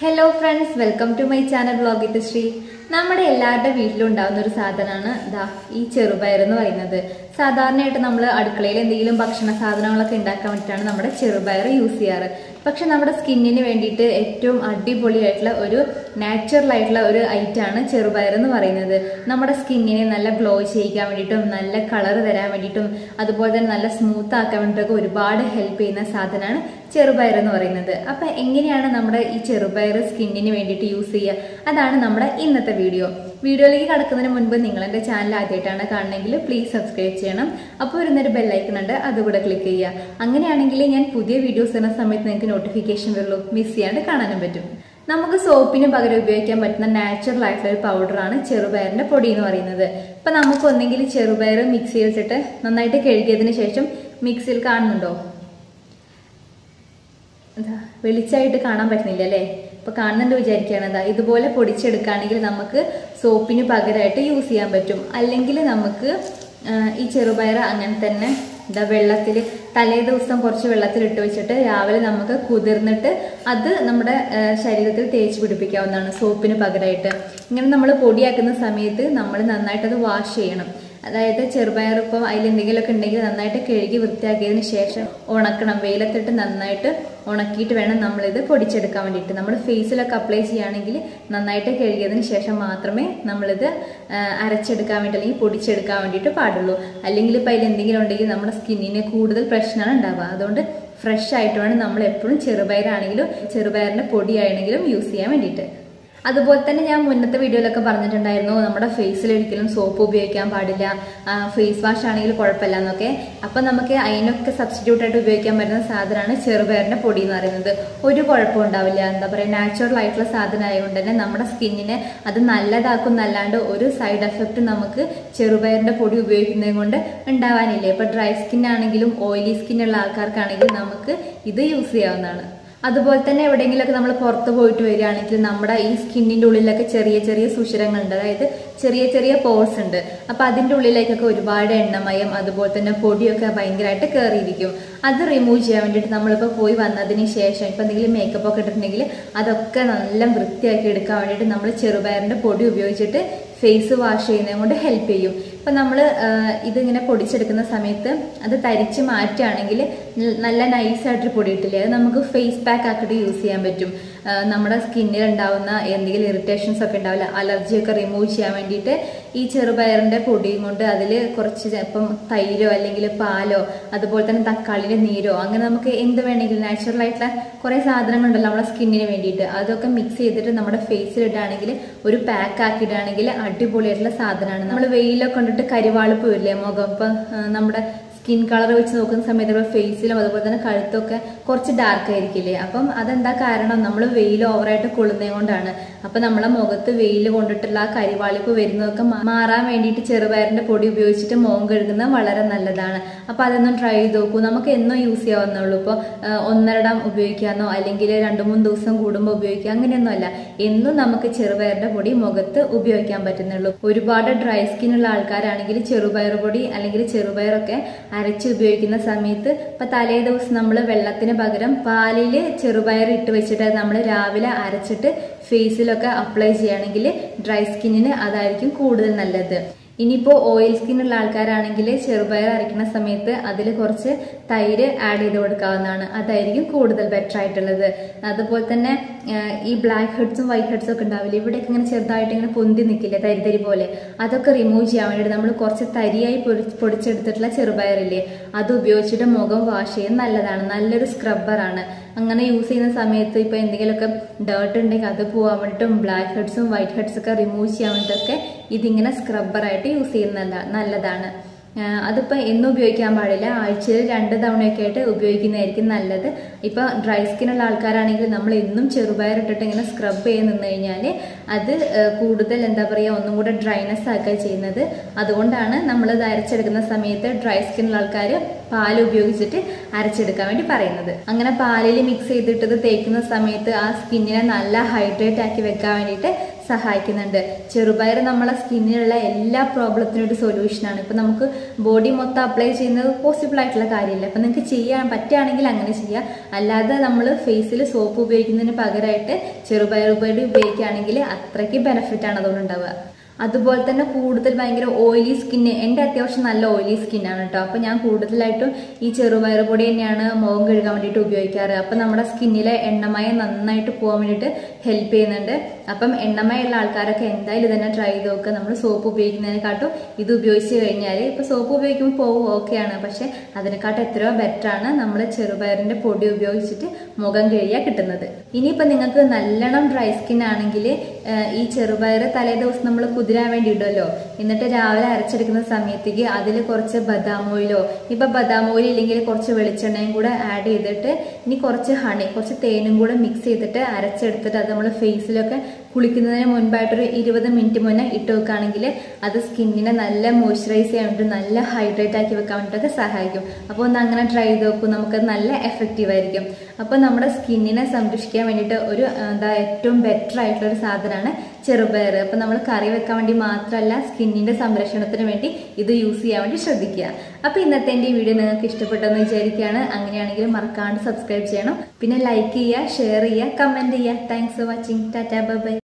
hello friends welcome to my channel vlog with Sree നമ്മുടെ എല്ലാവരുടെ വീട്ടിലും ഉണ്ടാകുന്ന ഒരു സാധനമാണ് ദാ ഈ ചെറുപയർ എന്ന് പറയുന്നത് സാധാരണയായിട്ട് നമ്മൾ അടുക്കളയിൽ എന്തെങ്കിലും ഭക്ഷണ സാധനങ്ങളൊക്കെ ഉണ്ടാക്കാൻ വേണ്ടിയിട്ടാണ് നമ്മുടെ ചെറുപയർ യൂസ് ചെയ്യാറ് പക്ഷെ നമ്മുടെ സ്കിന്നിന് വേണ്ടിയിട്ട് ഏറ്റവും അടിപൊളിയായിട്ടുള്ള ഒരു നാച്ചുറൽ ആയിട്ടുള്ള ഒരു ഐറ്റമാണ് ചെറുപയർ എന്ന് പറയുന്നത് നമ്മുടെ സ്കിന്നിനെ നല്ല ഗ്ലോ ചെയ്യിക്കാൻ വേണ്ടിയിട്ടും നല്ല കളർ തരാൻ വേണ്ടിയിട്ടും അതുപോലെ തന്നെ നല്ല സ്മൂത്ത് ആക്കാൻ വേണ്ടിയിട്ടൊക്കെ ഒരുപാട് ഹെൽപ്പ് ചെയ്യുന്ന സാധനമാണ് ചെറുപയർ എന്ന് പറയുന്നത് അപ്പൊ എങ്ങനെയാണ് നമ്മുടെ ഈ ചെറുപയർ സ്കിന്നിന് വേണ്ടിയിട്ട് യൂസ് ചെയ്യുക അതാണ് നമ്മുടെ ഇന്നത്തെ വീഡിയോ വീഡിയോയിലേക്ക് കടക്കുന്നതിന് മുൻപ് നിങ്ങൾ എൻ്റെ ചാനൽ ആദ്യമായിട്ടാണ് കാണണമെങ്കിൽ പ്ലീസ് സബ്സ്ക്രൈബ് ചെയ്യണം അപ്പോൾ വരുന്നൊരു ബെല്ലൈക്കൺ ഉണ്ട് അതുകൂടെ ക്ലിക്ക് ചെയ്യുക അങ്ങനെയാണെങ്കിൽ ഞാൻ പുതിയ വീഡിയോസ് വരുന്ന സമയത്ത് നിങ്ങൾക്ക് നോട്ടിഫിക്കേഷൻ വരുള്ളൂ മിസ് ചെയ്യാണ്ട് കാണാനും പറ്റും നമുക്ക് സോപ്പിന് പകരം ഉപയോഗിക്കാൻ പറ്റുന്ന നാച്ചുറൽ ആയിട്ടുള്ള ഒരു പൗഡറാണ് ചെറുപയറിന്റെ പൊടി എന്ന് പറയുന്നത് ഇപ്പൊ നമുക്ക് ഒന്നെങ്കിൽ ചെറുപയർ മിക്സ് ചെയ്തിട്ട് നന്നായിട്ട് കഴുകിയതിന് ശേഷം മിക്സിയിൽ കാണുന്നുണ്ടോ എന്താ വെളിച്ചായിട്ട് കാണാൻ പറ്റുന്നില്ല അല്ലേ ഇപ്പൊ കാണുന്നുണ്ട് വിചാരിക്കുകയാണ് എന്താ ഇതുപോലെ പൊടിച്ചെടുക്കുകയാണെങ്കിൽ നമുക്ക് സോപ്പിന് പകരമായിട്ട് യൂസ് ചെയ്യാൻ പറ്റും അല്ലെങ്കിൽ നമുക്ക് ആ, ഈ ചെറുപയർ അങ്ങനെ തന്നെ എന്താ വെള്ളത്തിൽ തലേ ദിവസം കുറച്ച് വെള്ളത്തിൽ ഇട്ട് വെച്ചിട്ട് രാവിലെ നമുക്ക് കുതിർന്നിട്ട് അത് നമ്മുടെ ആ, ശരീരത്തിൽ തേച്ച് പിടിപ്പിക്കാവുന്നതാണ് സോപ്പിന് പകരമായിട്ട് ഇങ്ങനെ നമ്മൾ പൊടിയാക്കുന്ന സമയത്ത് നമ്മൾ നന്നായിട്ട് അത് വാഷ് ചെയ്യണം അതായത് ചെറുപയർ ഇപ്പം അതിൽ എന്തെങ്കിലുമൊക്കെ ഉണ്ടെങ്കിൽ നന്നായിട്ട് കഴുകി വൃത്തിയാക്കിയതിന് ശേഷം ഉണക്കണം വെയിലത്തിട്ട് നന്നായിട്ട് ഉണക്കിയിട്ട് വേണം നമ്മളിത് പൊടിച്ചെടുക്കാൻ വേണ്ടിയിട്ട് നമ്മൾ ഫേസിലൊക്കെ അപ്ലൈ ചെയ്യുകയാണെങ്കിൽ നന്നായിട്ട് കഴുകിയതിന് ശേഷം മാത്രമേ നമ്മളിത് ആ, അരച്ചെടുക്കാൻ വേണ്ടി അല്ലെങ്കിൽ പൊടിച്ചെടുക്കാൻ വേണ്ടിയിട്ട് പാടുള്ളൂ അല്ലെങ്കിൽ ഇപ്പം അതിൽ എന്തെങ്കിലും ഉണ്ടെങ്കിൽ നമ്മുടെ സ്കിന്നിന് കൂടുതൽ പ്രശ്നമാണ് ഉണ്ടാവുക അതുകൊണ്ട് ഫ്രഷ് ആയിട്ട് വേണം നമ്മൾ എപ്പോഴും ചെറുപയറാണെങ്കിലും ചെറുപയറിൻ്റെ പൊടിയാണെങ്കിലും യൂസ് ചെയ്യാൻ വേണ്ടിയിട്ട് അതുപോലെ തന്നെ ഞാൻ മുന്നത്തെ വീഡിയോയിലൊക്കെ പറഞ്ഞിട്ടുണ്ടായിരുന്നു നമ്മുടെ ഫേസിൽ ഒരിക്കലും സോപ്പ് ഉപയോഗിക്കാൻ പാടില്ല ഫേസ് വാഷ് ആണെങ്കിൽ കുഴപ്പമില്ല എന്നൊക്കെ അപ്പം നമുക്ക് അതിനൊക്കെ സബ്സ്റ്റിറ്റ്യൂട്ട് ആയിട്ട് ഉപയോഗിക്കാൻ പറ്റുന്ന സാധനമാണ് ചെറുപയറിന്റെ പൊടി എന്ന് പറയുന്നത് ഒരു കുഴപ്പവും ഉണ്ടാവില്ല എന്താ പറയുക നാച്ചുറൽ ആയിട്ടുള്ള സാധനം ആയതുകൊണ്ട് തന്നെ നമ്മുടെ സ്കിന്നിനെ അത് നല്ലതാക്കുന്നല്ലാണ്ട് ഒരു സൈഡ് എഫക്റ്റ് നമുക്ക് ചെറുപയറിന്റെ പൊടി ഉപയോഗിക്കുന്നത് കൊണ്ട് ഉണ്ടാവാനില്ല ഇപ്പൊ ഡ്രൈ സ്കിൻ ആണെങ്കിലും ഓയിലി സ്കിന്നുള്ള ആൾക്കാർക്കാണെങ്കിലും നമുക്ക് ഇത് യൂസ് ചെയ്യാവുന്നതാണ് അതുപോലെ തന്നെ എവിടെയെങ്കിലുമൊക്കെ നമ്മൾ പുറത്ത് പോയിട്ട് വരികയാണെങ്കിൽ നമ്മുടെ ഈ സ്കിന്നിന്റെ ഉള്ളിലൊക്കെ ചെറിയ ചെറിയ സുഷിരങ്ങളുണ്ട് അതായത് ചെറിയ ചെറിയ പോർസ് ഉണ്ട് അപ്പൊ അതിന്റെ ഉള്ളിലേക്കൊക്കെ ഒരുപാട് എണ്ണമയം അതുപോലെ തന്നെ പൊടിയൊക്കെ ഭയങ്കരമായിട്ട് കയറിയിരിക്കും അത് റിമൂവ് ചെയ്യാൻ വേണ്ടിയിട്ട് നമ്മളിപ്പോൾ പോയി വന്നതിന് ശേഷം ഇപ്പൊ എന്തെങ്കിലും മേക്കപ്പ് ഒക്കെ ഇട്ടിട്ടുണ്ടെങ്കിൽ അതൊക്കെ നല്ല വൃത്തിയാക്കി എടുക്കാൻ വേണ്ടിയിട്ട് നമ്മൾ ചെറുപയറിന്റെ പൊടി ഉപയോഗിച്ചിട്ട് ഫേസ് വാഷ് ചെയ്യുന്നതും കൊണ്ട് ഹെൽപ്പ് ചെയ്യും ഇപ്പൊ നമ്മൾ ഇതിങ്ങനെ പൊടിച്ചെടുക്കുന്ന സമയത്ത് അത് തരിച്ച് മാറ്റുകയാണെങ്കിൽ നല്ല നൈസായിട്ടൊരു പൊടി കിട്ടില്ലേ അത് നമുക്ക് ഫേസ് പാക്ക് ആക്കിയിട്ട് യൂസ് ചെയ്യാൻ പറ്റും ആ, നമ്മുടെ സ്കിന്നിൽ ഉണ്ടാവുന്ന എന്തെങ്കിലും ഇറിറ്റേഷൻസ് ഒക്കെ ഉണ്ടാവില്ല അലർജി ഒക്കെ റിമൂവ് ചെയ്യാൻ വേണ്ടിയിട്ട് ഈ ചെറുപയറിന്റെ പൊടിയും കൊണ്ട് അതിൽ കുറച്ച് ഇപ്പം തൈരോ അല്ലെങ്കിൽ പാലോ അതുപോലെ തന്നെ തക്കാളിയുടെ നീരോ അങ്ങനെ നമുക്ക് എന്ത് വേണമെങ്കിലും നാച്ചുറൽ ആയിട്ടുള്ള കുറേ സാധനങ്ങളുണ്ടല്ലോ നമ്മുടെ സ്കിന്നിന് വേണ്ടിയിട്ട് അതൊക്കെ മിക്സ് ചെയ്തിട്ട് നമ്മുടെ ഫേസിൽ ഇടുകയാണെങ്കിൽ ഒരു പാക്ക് ആക്കിയിടുകയാണെങ്കിൽ അടിപൊളിയായിട്ടുള്ള സാധനമാണ് നമ്മൾ വെയിലൊക്കെ കൊണ്ടിട്ട് കരിവാളിപ്പ് വരില്ലേ മുഖം ഇപ്പം ആ, നമ്മുടെ സ്കിൻ കളർ വെച്ച് നോക്കുന്ന സമയത്ത് നമ്മുടെ ഫേസിലും അതുപോലെ തന്നെ കഴുത്തൊക്കെ കുറച്ച് ഡാർക്ക് ആയിരിക്കില്ലേ അപ്പം അതെന്താ കാരണം നമ്മൾ വെയിൽ ഓവറായിട്ട് കൊള്ളുന്നത് കൊണ്ടാണ് അപ്പം നമ്മളെ മുഖത്ത് വെയിൽ കൊണ്ടിട്ടുള്ള ആ കരിവാളിപ്പ് വരുന്നതൊക്കെ മാ- മാറാൻ വേണ്ടിയിട്ട് ചെറുപയറിന്റെ പൊടി ഉപയോഗിച്ചിട്ട് മുഖം കഴുകുന്നത് വളരെ നല്ലതാണ് അപ്പം അതൊന്നും ട്രൈ ചെയ്ത് നോക്കൂ നമുക്ക് എന്നും യൂസ് ചെയ്യാവുന്നുള്ളൂ ഇപ്പോൾ ഒന്നരടം ഉപയോഗിക്കാന്നോ അല്ലെങ്കിൽ രണ്ട് മൂന്ന് ദിവസം കൂടുമ്പോൾ ഉപയോഗിക്കുക അങ്ങനെയൊന്നും അല്ല എന്നും നമുക്ക് ചെറുപയറിന്റെ പൊടി മുഖത്ത് ഉപയോഗിക്കാൻ പറ്റുന്നുള്ളൂ ഒരുപാട് ഡ്രൈ സ്കിൻ ഉള്ള ആൾക്കാരാണെങ്കിൽ ചെറുപയർ പൊടി അല്ലെങ്കിൽ ചെറുപയറൊക്കെ അരച്ച് ഉപയോഗിക്കുന്ന സമയത്ത് ഇപ്പൊ തലേ ദിവസം നമ്മൾ വെള്ളത്തിന് പകരം പാലിൽ ചെറുപയർ ഇട്ട് വെച്ചിട്ട് നമ്മൾ രാവിലെ അരച്ചിട്ട് ഫേസിലൊക്കെ അപ്ലൈ ചെയ്യുകയാണെങ്കിൽ ഡ്രൈ സ്കിന്നിന് അതായിരിക്കും കൂടുതൽ നല്ലത് ഇനിയിപ്പോൾ ഓയിൽ സ്കിൻ ഉള്ള ആൾക്കാരാണെങ്കിൽ ചെറുപയർ അരയ്ക്കുന്ന സമയത്ത് അതിൽ കുറച്ച് തൈര് ആഡ് ചെയ്ത് കൊടുക്കാവുന്നതാണ് അതായിരിക്കും കൂടുതൽ ബെറ്റർ ആയിട്ടുള്ളത് അതുപോലെ തന്നെ ആ, ഈ ബ്ലാക്ക് ഹെഡ്സും വൈറ്റ് ഹെഡ്സും ഒക്കെ ഉണ്ടാവില്ല ഇവിടെയൊക്കെ ഇങ്ങനെ ചെറുതായിട്ട് ഇങ്ങനെ പൊന്തി നിൽക്കില്ലേ തരി തരി പോലെ അതൊക്കെ റിമൂവ് ചെയ്യാൻ വേണ്ടിയിട്ട് നമ്മൾ കുറച്ച് തരിയായി പൊടി പൊടിച്ചെടുത്തിട്ടുള്ള ചെറുപയറില്ലേ അത് ഉപയോഗിച്ചിട്ട് മുഖം വാഷ് ചെയ്യാൻ നല്ലതാണ് നല്ലൊരു സ്ക്രബ്ബറാണ് അങ്ങനെ യൂസ് ചെയ്യുന്ന സമയത്ത് ഇപ്പോൾ എന്തെങ്കിലുമൊക്കെ ഡേർട്ട് ഉണ്ടെങ്കിൽ അത് പോകാൻ വേണ്ടിയിട്ടും ബ്ലാക്ക് ഹെഡ്സും വൈറ്റ് ഹെഡ്സും ഒക്കെ റിമൂവ് ചെയ്യാൻ വേണ്ടിയിട്ടൊക്കെ ഇതിങ്ങനെ സ്ക്രബ്ബറായിട്ട് യൂസ് ചെയ്യുന്ന നല്ലതാണ് ആഹ് അതിപ്പോൾ എന്നും ഉപയോഗിക്കാൻ പാടില്ല ആഴ്ചയിൽ രണ്ട് തവണയൊക്കെ ആയിട്ട് ഉപയോഗിക്കുന്നതായിരിക്കും നല്ലത് ഇപ്പോൾ ഡ്രൈ സ്കിന്നുള്ള ആൾക്കാരാണെങ്കിൽ നമ്മൾ എന്നും ചെറുപയർ ഇട്ടിട്ട് ഇങ്ങനെ സ്ക്രബ് ചെയ്ത് നിന്ന് കഴിഞ്ഞാൽ അത് ആഹ് കൂടുതൽ എന്താ പറയുക ഒന്നും കൂടെ ഡ്രൈനെസ് ആക്കുക ചെയ്യുന്നത് അതുകൊണ്ടാണ് നമ്മളത് അരച്ചെടുക്കുന്ന സമയത്ത് ഡ്രൈ സ്കിന്നുള്ള ആൾക്കാർ പാൽ ഉപയോഗിച്ചിട്ട് അരച്ചെടുക്കാൻ വേണ്ടി പറയുന്നത് അങ്ങനെ പാലിൽ മിക്സ് ചെയ്തിട്ട് ഇത് തേക്കുന്ന സമയത്ത് ആ സ്കിന്നിനെ നല്ല ഹൈഡ്രേറ്റ് ആക്കി വെക്കാൻ വേണ്ടിയിട്ട് സഹായിക്കുന്നുണ്ട് ചെറുപയർ നമ്മളെ സ്കിന്നിലുള്ള എല്ലാ പ്രോബ്ലത്തിനും ഒരു സൊല്യൂഷനാണ് ഇപ്പം നമുക്ക് ബോഡി മൊത്തം അപ്ലൈ ചെയ്യുന്നത് പോസിബിൾ ആയിട്ടുള്ള കാര്യമില്ല അപ്പം നിങ്ങൾക്ക് ചെയ്യാൻ പറ്റുകയാണെങ്കിൽ അങ്ങനെ ചെയ്യാം അല്ലാതെ നമ്മൾ ഫേസിൽ സോപ്പ് ഉപയോഗിക്കുന്നതിന് പകരമായിട്ട് ചെറുപയർ പൊടി ഉപയോഗിക്കുകയാണെങ്കിൽ അത്രയ്ക്ക് ബെനിഫിറ്റ് ആണ് അതുകൊണ്ട് ഉണ്ടാവുക അതുപോലെ തന്നെ കൂടുതൽ ഭയങ്കര ഓയിലി സ്കിന്ന് എൻ്റെ അത്യാവശ്യം നല്ല ഓയിലി സ്കിന്നാണ് കേട്ടോ അപ്പോൾ ഞാൻ കൂടുതലായിട്ടും ഈ ചെറുപയർ പൊടി തന്നെയാണ് മുഖം കഴുകാൻ വേണ്ടിയിട്ട് ഉപയോഗിക്കാറ് അപ്പം നമ്മുടെ സ്കിന്നിലെ എണ്ണമയം നന്നായിട്ട് പോകാൻ വേണ്ടിയിട്ട് ഹെൽപ്പ് ചെയ്യുന്നുണ്ട് അപ്പം എണ്ണമയുള്ള ആൾക്കാരൊക്കെ എന്തായാലും ഇതന്നെ ട്രൈ ചെയ്ത് നോക്കുക നമ്മൾ സോപ്പ് ഉപയോഗിക്കുന്നതിനെക്കാട്ടും ഇത് ഉപയോഗിച്ച് കഴിഞ്ഞാൽ ഇപ്പോൾ സോപ്പ് ഉപയോഗിക്കുമ്പോൾ പോകും ഓക്കെയാണ് പക്ഷേ അതിനെക്കാട്ടും എത്രയോ ബെറ്റർ ആണ് നമ്മൾ ചെറുപയറിൻ്റെ പൊടി ഉപയോഗിച്ചിട്ട് മുഖം കഴുകിയാൽ കിട്ടുന്നത് ഇനിയിപ്പോൾ നിങ്ങൾക്ക് നല്ലോണം ഡ്രൈ സ്കിൻ ആണെങ്കിൽ ഈ ചെറുപയർ തലേ ദിവസം നമ്മൾ കുതിരാൻ വേണ്ടി ഇടുമല്ലോ എന്നിട്ട് രാവിലെ അരച്ചെടുക്കുന്ന സമയത്തേക്ക് അതിൽ കുറച്ച് ബദാം ഓയിലോ ഇപ്പം ബദാം ഓയിൽ ഇല്ലെങ്കിൽ കുറച്ച് വെളിച്ചെണ്ണയും കൂടെ ആഡ് ചെയ്തിട്ട് ഇനി കുറച്ച് ഹണി കുറച്ച് തേനും കൂടെ മിക്സ് ചെയ്തിട്ട് അരച്ചെടുത്തിട്ട് അത് നമ്മൾ ഫേസിലൊക്കെ കുളിക്കുന്നതിന് മുൻപായിട്ടൊരു ഇരുപത് മിനിറ്റ് മുന്നേ ഇട്ട് വെക്കുകയാണെങ്കിൽ അത് സ്കിന്നിനെ നല്ല മോയ്സ്ചറൈസ് ചെയ്യാൻ വേണ്ടി നല്ല ഹൈഡ്രേറ്റ് ആക്കി വെക്കാൻ വേണ്ടിയിട്ടൊക്കെ സഹായിക്കും അപ്പോൾ ഒന്ന് അങ്ങനെ ട്രൈ ചെയ്ത് നോക്കൂ നമുക്ക് നല്ല എഫക്റ്റീവ് ആയിരിക്കും അപ്പോൾ നമ്മുടെ സ്കിന്നിനെ സംരക്ഷിക്കാൻ വേണ്ടിയിട്ട് ഒരു എന്താ ഏറ്റവും ബെറ്റർ ആയിട്ടുള്ള ഒരു സാധനമാണ് ചെറുപയർ അപ്പോൾ നമ്മൾ കറി വെക്കാൻ വേണ്ടി മാത്രമല്ല സ്കിന്നിൻ്റെ സംരക്ഷണത്തിന് വേണ്ടി ഇത് യൂസ് ചെയ്യാൻ വേണ്ടി ശ്രദ്ധിക്കുക അപ്പോൾ ഇന്നത്തെ എൻ്റെ ഈ വീഡിയോ നിങ്ങൾക്ക് ഇഷ്ടപ്പെട്ടെന്ന് വിചാരിക്കുകയാണ് അങ്ങനെയാണെങ്കിൽ മറക്കാണ്ട് സബ്സ്ക്രൈബ് ചെയ്യണം പിന്നെ ലൈക്ക് ചെയ്യുക ഷെയർ ചെയ്യുക കമൻറ്റ് ചെയ്യുക thanks for watching tata by